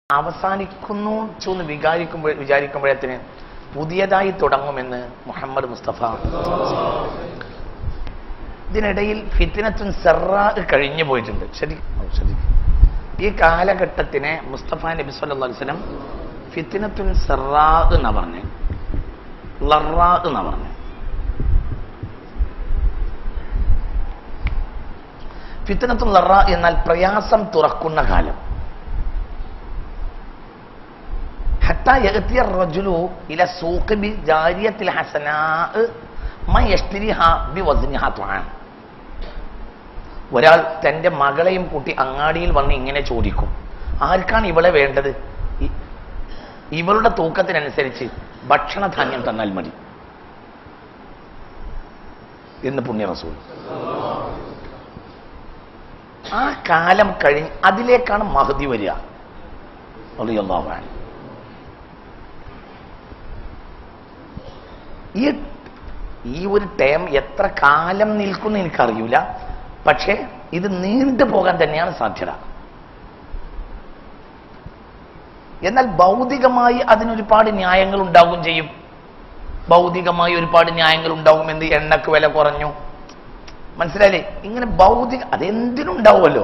അവസാനിക്കുന്നു എന്ന് വിചാരിക്കുമ്പോൾ വിചാരിക്കുമ്പോഴത്തിന് പുതിയതായി തുടങ്ങുമെന്ന് മുഹമ്മദ് മുസ്തഫ ഇതിനിടയിൽ ഫിത്തിനത്തുൻ സെറാ കഴിഞ്ഞു പോയിട്ടുണ്ട് ശരി ഓ, ശരി ഈ കാലഘട്ടത്തിനെ മുസ്തഫ നബി സല്ലല്ലാഹു അലൈഹി വസല്ലം ഫിത്തിനത്തുൻ സെറാ എന്നാ പറഞ്ഞ് ലറാ എന്നാ പറഞ്ഞ് ഫിത്തിനത്തുൻ ലറ എന്നാൽ പ്രയാസം തുറക്കുന്ന കാലം حتى يأتي الرجل إلى السوق بجارية الحسناء ما يشتريها بوزنها طعام ഒരാൾ തന്റെ മകളെയും കൂട്ടി അങ്ങാടിയിൽ വന്ന് ഇങ്ങനെ ചോദിക്കും ആർക്കാണ് ഇവളെ വേണ്ടത് ഇ- ഇവളുടെ തൂക്കത്തിനനുസരിച്ച് ഭക്ഷണധാന്യം തന്നാൽ മതി എന്ന് പുണ്യ റസൂൽ ആ കാലം കഴിഞ്ഞ് അതിലേക്കാണ് മഹതി വരിക റളിയല്ലാഹു അൻഹു. ഈ ഈ ഒരു ടേം എത്ര കാലം നിൽക്കുന്നു എനിക്കറിയില്ല പക്ഷേ ഇത് നീണ്ടു പോകാൻ തന്നെയാണ് സാധ്യത എന്നാൽ ഭൗതികമായി അതിനൊരുപാട് ന്യായങ്ങൾ ഉണ്ടാകും ചെയ്യും ഭൗതികമായി ഒരുപാട് ന്യായങ്ങൾ ഉണ്ടാകും എന്ത് എണ്ണക്ക് വില കുറഞ്ഞു മനസ്സിലായില്ലേ ഇങ്ങനെ ഭൗതിക അതെന്തിനുണ്ടാവുമല്ലോ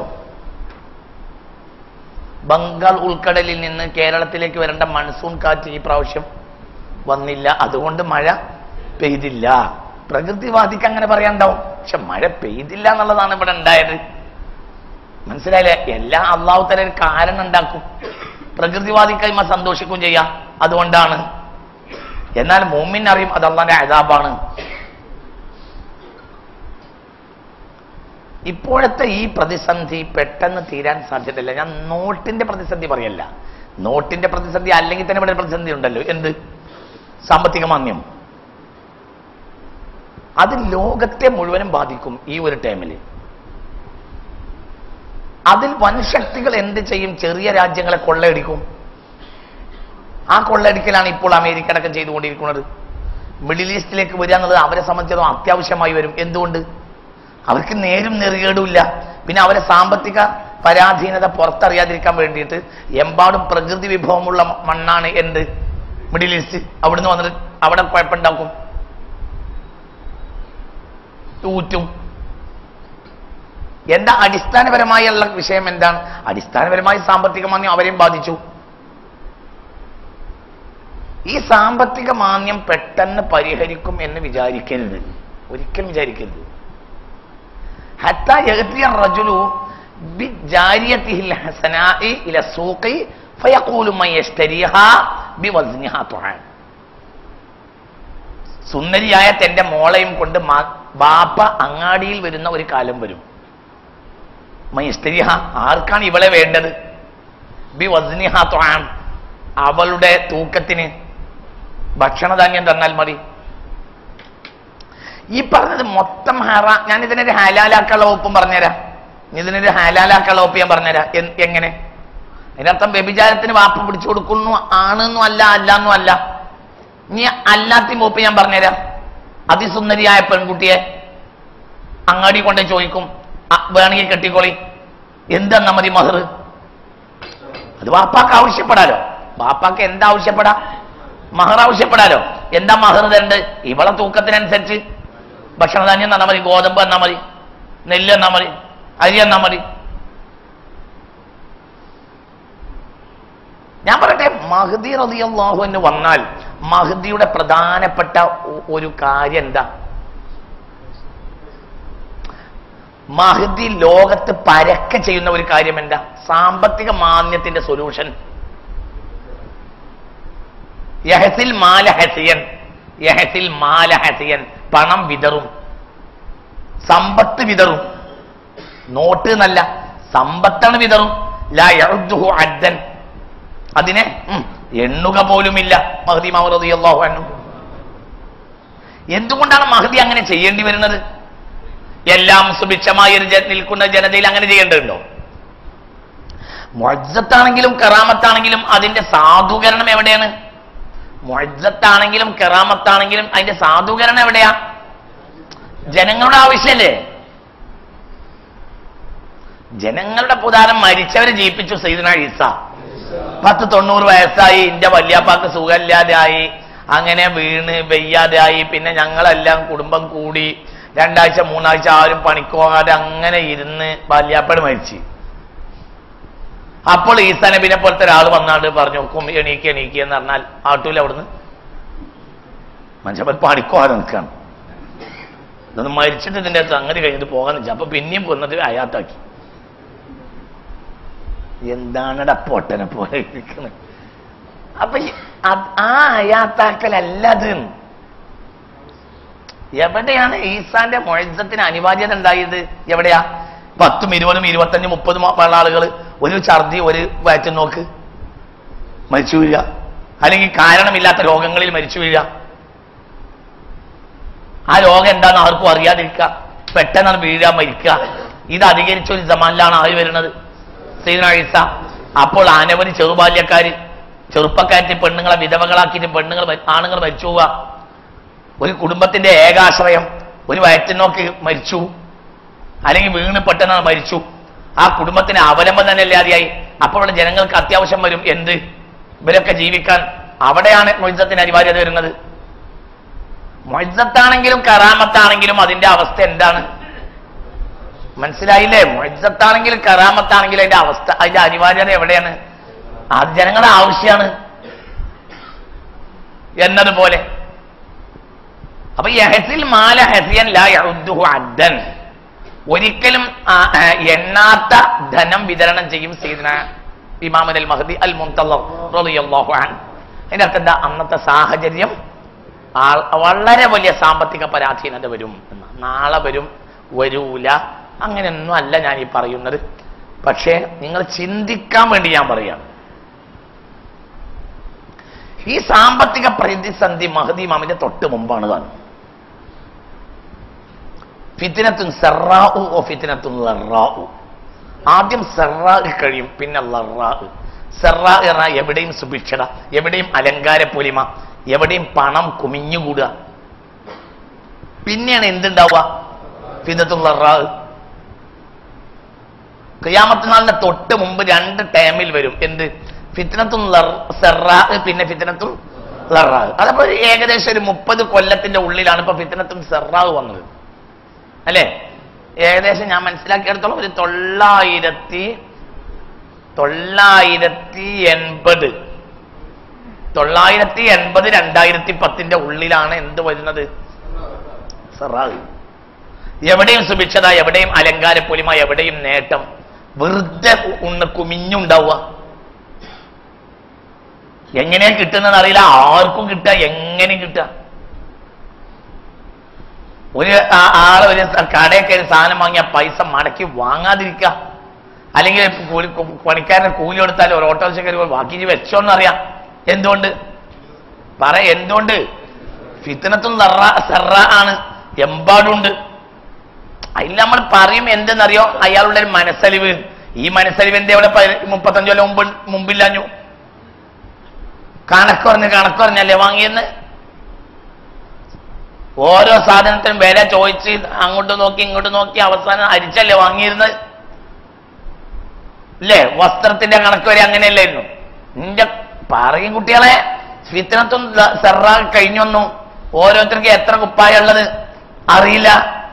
ബംഗാൾ ഉൾക്കടലിൽ നിന്ന് കേരളത്തിലേക്ക് വരേണ്ട മൺസൂൺ കാറ്റ് ഈ പ്രാവശ്യം വന്നില്ല അതുകൊണ്ട് മഴ പെയ്തില്ല പ്രകൃതിവാദിക്ക് അങ്ങനെ പറയാണ്ടാവും പക്ഷെ മഴ പെയ്തില്ല എന്നുള്ളതാണ് ഇവിടെ ഉണ്ടായത് മനസ്സിലായില്ലേ എല്ലാ അള്ളാഹു തല ഒരു കാരണം ഉണ്ടാക്കും പ്രകൃതിവാദിക്കൈമ സന്തോഷിക്കും ചെയ്യാം അതുകൊണ്ടാണ് എന്നാൽ മോമിൻ അറിയും അത് അള്ളാന്റെ അതാബാണ് ഇപ്പോഴത്തെ ഈ പ്രതിസന്ധി പെട്ടെന്ന് തീരാൻ സാധ്യതയില്ല ഞാൻ നോട്ടിന്റെ പ്രതിസന്ധി പറയല്ല നോട്ടിന്റെ പ്രതിസന്ധി അല്ലെങ്കിൽ തന്നെ ഇവിടെ ഒരു പ്രതിസന്ധി ഉണ്ടല്ലോ എന്ത് സാമ്പത്തിക മാന്യം അത് ലോകത്തെ മുഴുവനും ബാധിക്കും ഈ ഒരു ടൈമിൽ അതിൽ വൻശക്തികൾ എന്ത് ചെയ്യും ചെറിയ രാജ്യങ്ങളെ കൊള്ളയടിക്കും ആ കൊള്ളയടിക്കലാണ് ഇപ്പോൾ അമേരിക്ക അടക്കം ചെയ്തുകൊണ്ടിരിക്കുന്നത് മിഡിൽ ഈസ്റ്റിലേക്ക് വരിക എന്നുള്ളത് അവരെ സംബന്ധിച്ചിടത്തോളം അത്യാവശ്യമായി വരും എന്തുകൊണ്ട് അവർക്ക് നേരും നെറുകേടുമില്ല പിന്നെ അവരെ സാമ്പത്തിക പരാധീനത പുറത്തറിയാതിരിക്കാൻ വേണ്ടിയിട്ട് എമ്പാടും പ്രകൃതി വിഭവമുള്ള മണ്ണാണ് എന്ത് മിഡിൽ ഈസ്റ്റ് അവിടുന്ന് വന്നിട്ട് അവിടെ കുഴപ്പമുണ്ടാക്കും ഊറ്റും എന്താ അടിസ്ഥാനപരമായുള്ള വിഷയം എന്താണ് അടിസ്ഥാനപരമായി സാമ്പത്തിക മാന്യം അവരെയും ബാധിച്ചു ഈ സാമ്പത്തിക മാന്യം പെട്ടെന്ന് പരിഹരിക്കും എന്ന് വിചാരിക്കരുത് ഒരിക്കലും വിചാരിക്കരുത് حتى يأتي الرجل بجاريته الحسناء إلى السوق فيقول من يشتريها بوزنها طعام സുന്ദരിയായ തന്റെ മോളയും കൊണ്ട് മാ- ബാപ്പ അങ്ങാടിയിൽ വരുന്ന ഒരു കാലം വരും മൈസ്തരിഹ ആർക്കാണ് ഇവളെ വേണ്ടത് ബി വസ്നിഹ ത്വാം അവളുടെ തൂക്കത്തിന് ഭക്ഷണധാന്യം തന്നാൽ മതി ഈ പറഞ്ഞത് മൊത്തം ഹറ ഞാൻ ഇതിനൊരു ഹാലാലാക്കുള്ള വകുപ്പും പറഞ്ഞുതരാം ഇതിനൊരു ഹാലാലാക്കുള്ള വകുപ്പ് ഞാൻ പറഞ്ഞുതരാം എൻ- എങ്ങനെ അതിനർത്ഥം വ്യഭിചാരത്തിന് വാപ്പ പിടിച്ചു കൊടുക്കുന്നു ആണെന്നും അല്ല അല്ലാന്നും അല്ല ഇനി അല്ലാത്ത വകുപ്പ് ഞാൻ പറഞ്ഞുതരാം അതിസുന്ദരിയായ പെൺകുട്ടിയെ അങ്ങാടി കൊണ്ട് ചോദിക്കും "ആ, വേണമെങ്കിൽ കെട്ടിക്കോളി എന്തെന്നാ മതി മഹർ അത് വാപ്പാക്ക് ആവശ്യപ്പെടാലോ വാപ്പാക്ക് എന്താ ആവശ്യപ്പെടാ മഹർ ആവശ്യപ്പെടാലോ എന്താ മഹർ തരണ്ട് ഇവളെ തൂക്കത്തിനനുസരിച്ച് ഭക്ഷണധാന്യം തന്നാ മതി ഗോതമ്പ് തന്നാ മതി നെല്ല് തന്നാ മതി അരി തന്നാ മതി ഞാൻ പറയട്ടെ മഹദി റളിയല്ലാഹു എന്ന് വന്നാൽ മഹദിയുടെ പ്രധാനപ്പെട്ട ഒ- ഒരു കാര്യം എന്താ മഹദി ലോകത്ത് പരക്കെ ചെയ്യുന്ന ഒരു കാര്യം എന്താ സാമ്പത്തിക മാന്യത്തിന്റെ സൊല്യൂഷൻ യഹസിൽ മാല ഹസിയൻ യഹസിൽ മാല ഹസിയൻ പണം വിതറും സമ്പത്ത് വിതറും നോട്ട് എന്നല്ല സമ്പത്താണ് വിതറും ലാ യഉദ്ദുഹു അദ്ദൻ അതിനെ ഉം, എണ്ണുക പോലുമില്ല മഹദി മഹദി അള്ളാഹു അന്നു എന്തുകൊണ്ടാണ് മഹദി അങ്ങനെ ചെയ്യേണ്ടി വരുന്നത് എല്ലാം സുഭിക്ഷമായ ഒരു ജ- നിൽക്കുന്ന ജനതയിൽ അങ്ങനെ ചെയ്യേണ്ടതുണ്ടോ മൊയ്സത്താണെങ്കിലും കറാമത്താണെങ്കിലും അതിന്റെ സാധൂകരണം എവിടെയാണ് മൊയ്സത്താണെങ്കിലും കറാമത്താണെങ്കിലും അതിന്റെ സാധൂകരണം എവിടെയാ ജനങ്ങളുടെ ആവശ്യമല്ലേ ജനങ്ങളുടെ പുതാരം മരിച്ചവരെ ജയിപ്പിച്ചു സൈദന ഈസ പത്ത് തൊണ്ണൂറ് വയസ്സായി എന്റെ വല്യാപ്പാക്ക് സുഖമില്ലാതെയായി അങ്ങനെ വീണ് വെയ്യാതെയായി പിന്നെ ഞങ്ങളെല്ലാം കുടുംബം കൂടി രണ്ടാഴ്ച മൂന്നാഴ്ച ആരും പണിക്ക് പോകാതെ അങ്ങനെ ഇരുന്ന് വല്യാപ്പട് മരിച്ചു അപ്പോൾ ഈസാ നബിനെ പോലത്തെ ഒരാൾ വന്നാണ്ട് പറഞ്ഞു കും എണീക്ക് എണീക്ക് എന്ന് പറഞ്ഞാൽ ആട്ടൂല അവിടുന്ന് മനുഷ്യപ്പൻ പണിക്കോകാതെ നിൽക്കുകയാണ് ഇതൊന്ന് മരിച്ചിട്ട് ഇതിന്റെ സംഗതി കഴിഞ്ഞിട്ട് പോകാൻ വെച്ചാൽ അപ്പൊ പിന്നെയും കൊന്നിട്ട് അയാത്താക്കി എന്താണടാ പൊട്ടനെ പോലെ ഇരിക്കുന്നത് അപ്പൊ ഈ അത് ആ അയാത്താക്കലല്ല അത് എവിടെയാണ് ഈസാന്റെ മൊഴത്തിന് അനിവാര്യത ഉണ്ടായത് എവിടെയാ പത്തും ഇരുപതും ഇരുപത്തഞ്ചും മുപ്പതും ഉള്ള ആളുകൾ ഒരു ഛർദി ഒരു വയറ്റു നോക്ക് മരിച്ചു വീഴുക അല്ലെങ്കിൽ കാരണമില്ലാത്ത രോഗങ്ങളിൽ മരിച്ചു വീഴുക ആ രോഗം എന്താന്ന് ആർക്കും അറിയാതിരിക്കുക പെട്ടെന്നാണ് വീഴുക മരിക്കുക ഇത് അധികരിച്ച ഒരു ജമാനിലാണ് ആയി വരുന്നത് സീനാഴ്ച അപ്പോൾ അനവധി ചെറുബാല്യക്കാര് ചെറുപ്പക്കാറ്റ് പെണ്ണുങ്ങളെ വിധവകളാക്കിയിട്ട് പെണ്ണുങ്ങൾ മരി- ആണുങ്ങൾ മരിച്ചു പോവുക ഒരു കുടുംബത്തിന്റെ ഏകാശ്രയം ഒരു വയറ്റിനോക്ക് മരിച്ചു അല്ലെങ്കിൽ വീണ് പെട്ടെന്നാണ് മരിച്ചു ആ കുടുംബത്തിന് അവലംബം തന്നെ ഇല്ലാതെയായി അപ്പോൾ ജനങ്ങൾക്ക് അത്യാവശ്യം വരും എന്ത് ഇവരൊക്കെ ജീവിക്കാൻ അവിടെയാണ് മൊയ്സത്തിന് അനിവാര്യത വരുന്നത് മൊയ്സത്താണെങ്കിലും കറാമത്താണെങ്കിലും അതിന്റെ അവസ്ഥ എന്താണ് മനസ്സിലായില്ലേ മൊയ്സത്താണെങ്കിലും കറാമത്താണെങ്കിലും അതിന്റെ അവസ്ഥ അതിന്റെ അനിവാര്യത എവിടെയാണ് അത് ജനങ്ങളുടെ ആവശ്യമാണ് എന്നതുപോലെ അപ്പൊ യഹസിൽ മാല ഹസിയൻ ലാ യഉദ്ദുഹു അദ്ദൻ ഒരിക്കലും ആ, ആ, എണ്ണാത്ത ധനം വിതരണം ചെയ്യും സീദന ഇമാമൻ അൽ മഹദി അൽ മുന്തല്ലർ റളിയല്ലാഹു അൻഹു അതിന്റെ അർത്ഥം എന്താ അന്നത്തെ സാഹചര്യം ആ- വളരെ വലിയ സാമ്പത്തിക പരാധീനത വരും എന്ന്. നാളെ വരും വരൂല അങ്ങനെയൊന്നും അല്ല ഞാൻ ഈ പറയുന്നത് പക്ഷേ നിങ്ങൾ ചിന്തിക്കാൻ വേണ്ടി ഞാൻ പറയാണ് ഈ സാമ്പത്തിക പ്രതിസന്ധി മഹദി മാമിന്റെ തൊട്ട് മുമ്പാണ് കാണുന്നത് ഫിത്തിനത്തും സെറാഉ ഓ ഫിത്തിനത്തും ലറാഉ ആദ്യം സെറാ കഴിയും പിന്നെ ലറാ സെറാ എറ എവിടെയും സുഭിക്ഷത എവിടെയും അലങ്കാര പൊലിമ എവിടെയും പണം കുമിഞ്ഞുകൂടുക പിന്നെയാണ് എന്തുണ്ടാവുക ഫിത്തിനത്തും ലറാ ഖിയാമത്ത് നാളിന്റെ തൊട്ട് മുമ്പ് രണ്ട് ടൈമിൽ വരും എന്ത് ഫിത്തിനത്തും സെറാ പിന്നെ ഫിത്തിനത്തും ലറാ അതപ്പോ ഏകദേശം ഒരു മുപ്പത് കൊല്ലത്തിന്റെ ഉള്ളിലാണ് ഇപ്പൊ ഫിത്തിനത്തും സെറാവ് വന്നത് അല്ലേ ഏകദേശം ഞാൻ മനസ്സിലാക്കിയെടുത്തോളം ഒരു തൊള്ളായിരത്തി തൊള്ളായിരത്തി എൺപത് തൊള്ളായിരത്തി എൺപത് രണ്ടായിരത്തി പത്തിന്റെ ഉള്ളിലാണ് എന്ത് വരുന്നത് സെറാവ് എവിടെയും സുഭിക്ഷത എവിടെയും അലങ്കാര പൊലിമ എവിടെയും നേട്ടം വെറുതെ ഉണ്ണ് കുമിഞ്ഞുണ്ടാവുക എങ്ങനെയാ കിട്ടുന്നത് അറിയില്ല ആർക്കും കിട്ടുക എങ്ങനെയും കിട്ടുക ഒരു ആ- ആള് ഒരു സ- കടയിൽ കയറി സാധനം വാങ്ങിയ പൈസ മടക്കി വാങ്ങാതിരിക്കുക അല്ലെങ്കിൽ കൂലി കു- പണിക്കാരന് കൂലി കൊടുത്താൽ ഒരു ഓട്ടോറിക്ഷ കയറി ബാക്കി ഇനി വെച്ചോന്ന് അറിയാം എന്തുകൊണ്ട് പറ എന്തുകൊണ്ട് ഫിത്തനത്തും സെറ ആണ് എമ്പാടുണ്ട് അതിൽ നമ്മൾ പറയും എന്തെന്നറിയോ അയാളുടെ ഒരു മനസ്സലിവ് ഈ മനസ്സലിവിന്റെ ഇവിടെ പതി- മുപ്പത്തഞ്ച് കൊല്ലം മുമ്പ് മുമ്പില്ലാഞ്ഞു കണക്കുറഞ്ഞ് കണക്കുറഞ്ഞല്ലേ വാങ്ങിയെന്ന് ഓരോ സാധനത്തിനും വില ചോദിച്ച് അങ്ങോട്ട് നോക്കി ഇങ്ങോട്ട് നോക്കി അവസാനം അരിച്ചല്ലേ വാങ്ങിയിരുന്നത് അല്ലേ വസ്ത്രത്തിന്റെ കണക്ക് വരെ അങ്ങനെയല്ലായിരുന്നു നിന്റെ പറയും കുട്ടികളെ ഫിത്തനത്തും സെറ കഴിഞ്ഞൊന്നും ഓരോരുത്തർക്ക് എത്ര കുപ്പായ ഉള്ളത് അറിയില്ല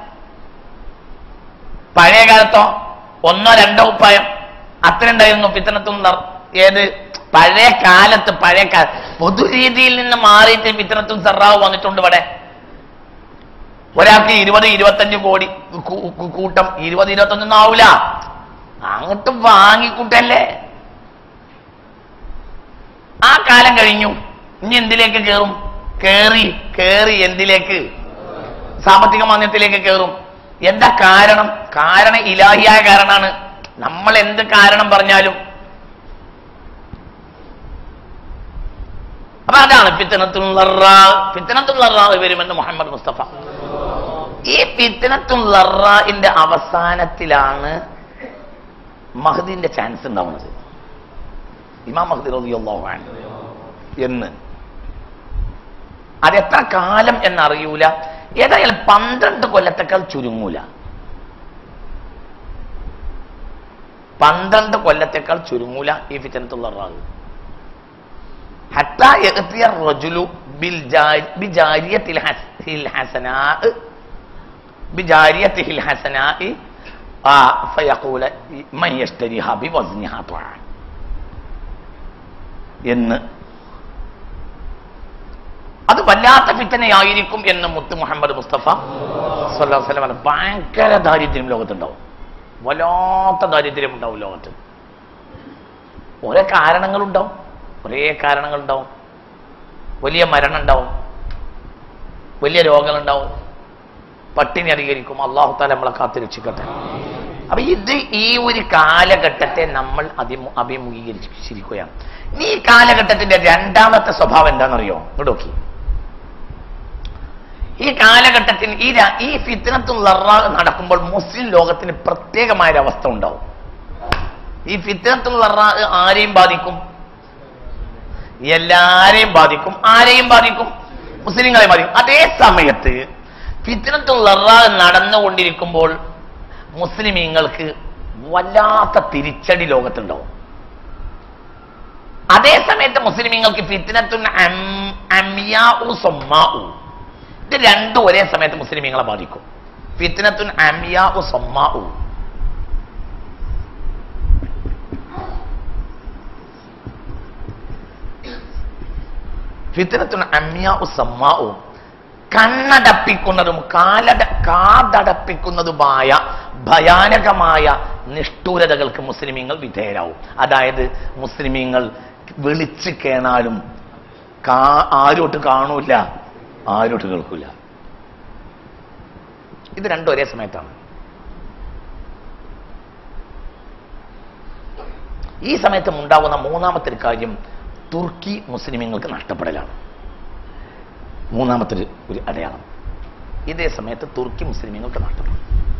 പഴയ കാലത്തോ ഒന്നോ രണ്ടോ കുപ്പായം അത്ര ഉണ്ടായിരുന്നു ഫിത്തനത്തും നർ- ഏത് പഴയ കാലത്ത് പഴയ കാല പൊതുരീതിയിൽ നിന്ന് മാറിയിട്ട് ഫിത്തനത്തും സെറാവ് വന്നിട്ടുണ്ട് ഇവിടെ ഒരാൾക്ക് ഇരുപത് ഇരുപത്തഞ്ച് കോടി കൂ- കൂ- കൂട്ടം ഇരുപത് ഇരുപത്തഞ്ചൊന്നും ആവൂല അങ്ങോട്ട് വാങ്ങിക്കൂട്ടല്ലേ ആ കാലം കഴിഞ്ഞു ഇനി എന്തിലേക്ക് കേറും കേറി കേറി എന്തിലേക്ക് സാമ്പത്തിക മാന്യത്തിലേക്ക് കയറും എന്താ കാരണം കാരണം ഇലാഹിയായ കാരണമാണ് നമ്മൾ എന്ത് കാരണം പറഞ്ഞാലും അപ്പൊ അതാണ് ഫിത്തനത്തുള്ള ഫിത്തനത്തുള്ള വരുമെന്ന് മുഹമ്മദ് മുസ്തഫ ഈ ഫിത്തനത്തുള്ള അവസാനത്തിലാണ് മഹദിന്റെ ചാൻസ് ഉണ്ടാവുന്നത് ഇമാം മഹദി റളിയല്ലാഹു അൻഹു എന്ന് അതെത്ര കാലം എന്നറിയൂല ഏതായാലും പന്ത്രണ്ട് കൊല്ലത്തേക്കാൾ ചുരുങ്ങൂല പന്ത്രണ്ട് കൊല്ലത്തേക്കാൾ ചുരുങ്ങൂല ഈ ഫിത്തനത്തുള്ള റാഹ് ഹത്ത യഅ്തിയ റജുലു ബിൽ ജാ- ബിജാരിയത്തിൽ ഹസിൽ ഹസനാ ബിജാരിയത്തിഹിൽ ഹസനാഇ ആ ഫയഖൂല മൻ യശ്തരിഹാ ബിവസ്നിഹാ ത്വഅ എന്ന് അത് വല്ലാത്ത ഫിത്തനയായിരിക്കും എന്ന് മുത്ത് മുഹമ്മദ് മുസ്തഫ സല്ലല്ലാഹു അലൈഹി വസല്ലം പറഞ്ഞു. ഭയങ്കര ദാരിദ്ര്യം ലോകത്തുണ്ടാവും വല്ലാത്ത ദാരിദ്ര്യം ഉണ്ടാവും ലോകത്ത് ഓരോ കാരണങ്ങളുണ്ടാവും ഒരേ കാരണങ്ങളുണ്ടാവും വലിയ മരണം ഉണ്ടാവും വലിയ രോഗങ്ങളുണ്ടാവും പട്ടിണി അധികരിക്കും അള്ളാഹു താല നമ്മളെ കാത്തുരക്ഷിക്കട്ടെ അപ്പൊ ഇത് ഈ ഒരു കാലഘട്ടത്തെ നമ്മൾ അഭിമു അഭിമുഖീകരിച്ചിരിക്കുകയാണ് ഇനി ഈ കാലഘട്ടത്തിന്റെ രണ്ടാമത്തെ സ്വഭാവം എന്താണെന്നറിയോ ഇങ്ങോട്ട് നോക്കി ഈ കാലഘട്ടത്തിന് ഈ ര- ഈ ഫിത്തനത്തും ലറ നടക്കുമ്പോൾ മുസ്ലിം ലോകത്തിന് പ്രത്യേകമായ ഒരു അവസ്ഥ ഉണ്ടാവും ഈ ഫിത്തനത്തും ലറ ആരെയും ബാധിക്കും എല്ലാരെയും ബാധിക്കും ആരെയും ബാധിക്കും മുസ്ലിങ്ങളെ ബാധിക്കും അതേ സമയത്ത് ഫിത്തനത്തുൽ ലറ നടന്നുകൊണ്ടിരിക്കുമ്പോൾ മുസ്ലിമീങ്ങൾക്ക് വല്ലാത്ത തിരിച്ചടി ലോകത്തുണ്ടാവും അതേ സമയത്ത് മുസ്ലിമീങ്ങൾക്ക് ഫിത്തനത്തുൻ അം- അമ്യാഉ സൊമ്മാഉ ഇത് രണ്ടും ഒരേ സമയത്ത് മുസ്ലിമീങ്ങളെ ബാധിക്കും ഫിത്തനത്തുൻ അമ്യാഉ സൊമ്മാഉ ഫിത്തനത്തുൻ അമ്യാഉ സമ്മാഉ കണ്ണടപ്പിക്കുന്നതും കാലട കാതടപ്പിക്കുന്നതുമായ ഭയാനകമായ നിഷ്ഠൂരതകൾക്ക് മുസ്ലിമീങ്ങൾ വിധേയരാവും അതായത് മുസ്ലിമീങ്ങൾ വിളിച്ച് കേണാലും കാ ആരോട്ട് കാണൂല ആരോട്ട് കേൾക്കൂല ഇത് രണ്ടും ഒരേ സമയത്താണ് ഈ സമയത്ത് ഉണ്ടാകുന്ന മൂന്നാമത്തെ ഒരു കാര്യം തുർക്കി മുസ്ലിമീങ്ങൾക്ക് നഷ്ടപ്പെടലാണ് മൂന്നാമത്തെ ഒരു ഒരു അടയാളം ഇതേ സമയത്ത് തുർക്കി മുസ്ലിമീങ്ങൾക്ക് നഷ്ടപ്പെടും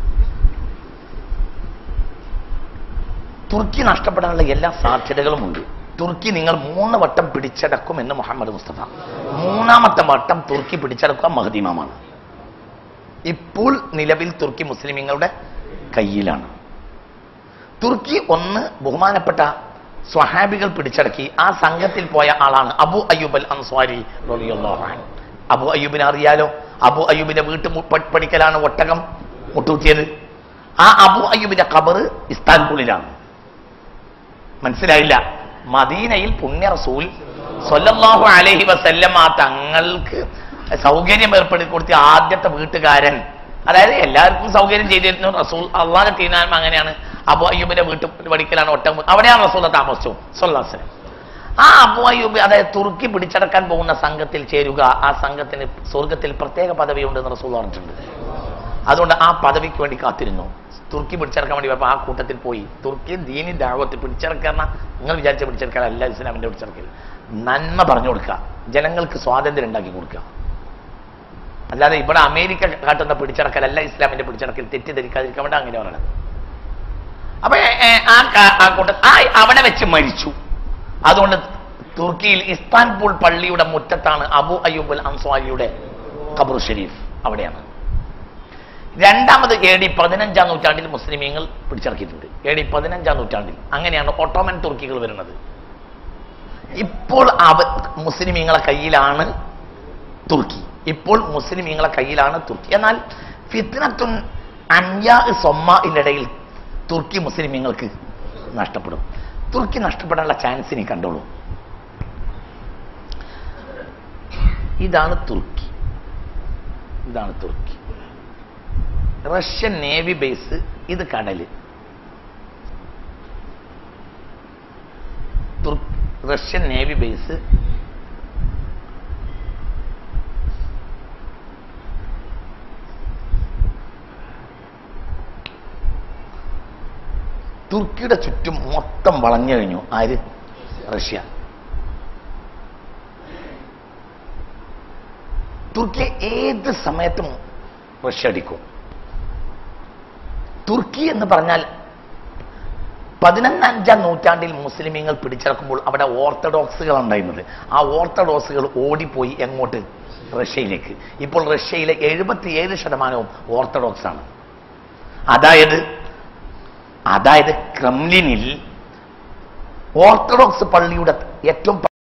തുർക്കി നഷ്ടപ്പെടാനുള്ള എല്ലാ സാധ്യതകളും ഉണ്ട് തുർക്കി നിങ്ങൾ മൂന്ന് വട്ടം പിടിച്ചടക്കും എന്ന് മുഹമ്മദ് മുസ്തഫ മൂന്നാമത്തെ വട്ടം തുർക്കി പിടിച്ചടക്കുക മഹദീമമാണ് ഇപ്പോൾ നിലവിൽ തുർക്കി മുസ്ലിമീങ്ങളുടെ കയ്യിലാണ് തുർക്കി ഒന്ന് ബഹുമാനപ്പെട്ട സ്വഹാബികൾ പിടിച്ചടക്കി ആ സംഘത്തിൽ പോയ ആളാണ് അബു അയ്യൂബ് അൽ അൻസ്വാരി റളിയല്ലാഹു അൻഹു. അബു അയ്യൂബിനെ അറിയാലോ അബു അയ്യൂബിന്റെ വീട്ടു മു- പ- പഠിക്കലാണ് ഒട്ടകം മുട്ടൂത്തിയത് ആ അബു അയ്യൂബിന്റെ ഖബർ ഇസ്താൻബുളിലാണ് മനസ്സിലായില്ല മദീനയിൽ പുണ്യ റസൂൽ സ്വല്ലല്ലാഹു അലൈഹി വസല്ലം ആ തങ്ങൾക്ക് സൗകര്യം ഏർപ്പെടുത്തി കൊടുത്ത ആദ്യത്തെ വീട്ടുകാരൻ അതായത് എല്ലാവർക്കും സൗകര്യം ചെയ്തിരുന്നു റസൂൽ അള്ളാഹ് തീരുമാനം അങ്ങനെയാണ് അബു അയ്യൂബിന്റെ വീട്ടു പഠിക്കലാണ് ഒട്ടകം അവിടെയാണ് റസൂൽ താമസിച്ചു സൊല്ലാസ് ആ അബു അയ്യൂബ് അതായത് തുർക്കി പിടിച്ചടക്കാൻ പോകുന്ന സംഘത്തിൽ ചേരുക ആ സംഘത്തിന് സ്വർഗത്തിൽ പ്രത്യേക പദവിയുണ്ടെന്ന് റസൂൽ പറഞ്ഞിട്ടുണ്ട് അതുകൊണ്ട് ആ പദവിക്ക് വേണ്ടി കാത്തിരുന്നു തുർക്കി പിടിച്ചെടുക്കാൻ വേണ്ടി പോയപ്പോൾ ആ കൂട്ടത്തിൽ പോയി തുർക്കി ദീനി ദാവത്ത് പിടിച്ചെടുക്കാൻ നിങ്ങൾ വിചാരിച്ച പിടിച്ചെടുക്കാൻ അല്ല ഇസ്ലാമിന്റെ പിടിച്ചെടുക്കൽ നന്മ പറഞ്ഞു കൊടുക്കുക ജനങ്ങൾക്ക് സ്വാതന്ത്ര്യം ഉണ്ടാക്കി കൊടുക്കുക അല്ലാതെ ഇവിടെ അമേരിക്ക കാട്ടുന്ന പിടിച്ചടക്കലല്ല ഇസ്ലാമിന്റെ പിടിച്ചടക്കൽ തെറ്റിദ്ധരിക്കാതിരിക്കാൻ വേണ്ടി അങ്ങനെ പറയണം അപ്പൊ ഏ, ഏ, ആ ക- ആ കൂട്ട ആ അവിടെ വെച്ച് മരിച്ചു അതുകൊണ്ട് തുർക്കിയിൽ ഇസ്താൻബുൾ പള്ളിയുടെ മുറ്റത്താണ് അബു അയ്യൂബ് അൽ അൻസ്വാരിയുടെ ഖബർ ഷരീഫ് അവിടെയാണ് രണ്ടാമത് എ ഡി പതിനഞ്ചാം നൂറ്റാണ്ടിൽ മുസ്ലിമീങ്ങൾ പിടിച്ചിറക്കിയിട്ടുണ്ട് എ ഡി പതിനഞ്ചാം നൂറ്റാണ്ടിൽ അങ്ങനെയാണ് ഒട്ടോമൻ തുർക്കികൾ വരുന്നത് ഇപ്പോൾ അവ മുസ്ലിമീങ്ങളെ കയ്യിലാണ് തുർക്കി ഇപ്പോൾ മുസ്ലിമീങ്ങളെ കയ്യിലാണ് തുർക്കി എന്നാൽ ഫിത്നത്തുൻ അന്യാ സൊമ്മയിലിടയിൽ തുർക്കി മുസ്ലിമീങ്ങൾക്ക് നഷ്ടപ്പെടും തുർക്കി നഷ്ടപ്പെടാനുള്ള ചാൻസ് ഇനി കണ്ടോളൂ ഇതാണ് തുർക്കി ഇതാണ് തുർക്കി റഷ്യൻ നേവി ബേസ് ഇത് കടല് തുർ- റഷ്യൻ നേവി ബേസ് തുർക്കിയുടെ ചുറ്റും മൊത്തം വളഞ്ഞു കഴിഞ്ഞു ആര് റഷ്യ തുർക്കി ഏത് സമയത്തും റഷ്യ അടിക്കും തുർക്കി എന്ന് പറഞ്ഞാൽ പതിനഞ്ചാം നൂറ്റാണ്ടിൽ മുസ്ലിമീങ്ങൾ പിടിച്ചടക്കുമ്പോൾ അവിടെ ഓർത്തഡോക്സുകൾ ഉണ്ടായിരുന്നത് ആ ഓർത്തഡോക്സുകൾ ഓടിപ്പോയി എങ്ങോട്ട് റഷ്യയിലേക്ക് ഇപ്പോൾ റഷ്യയിലെ എഴുപത്തിയേഴ് ശതമാനവും ഓർത്തഡോക്സ് ആണ് അതായത് അതായത് ക്രെംലിനിൽ ഓർത്തഡോക്സ് പള്ളിയുടെ ഏറ്റവും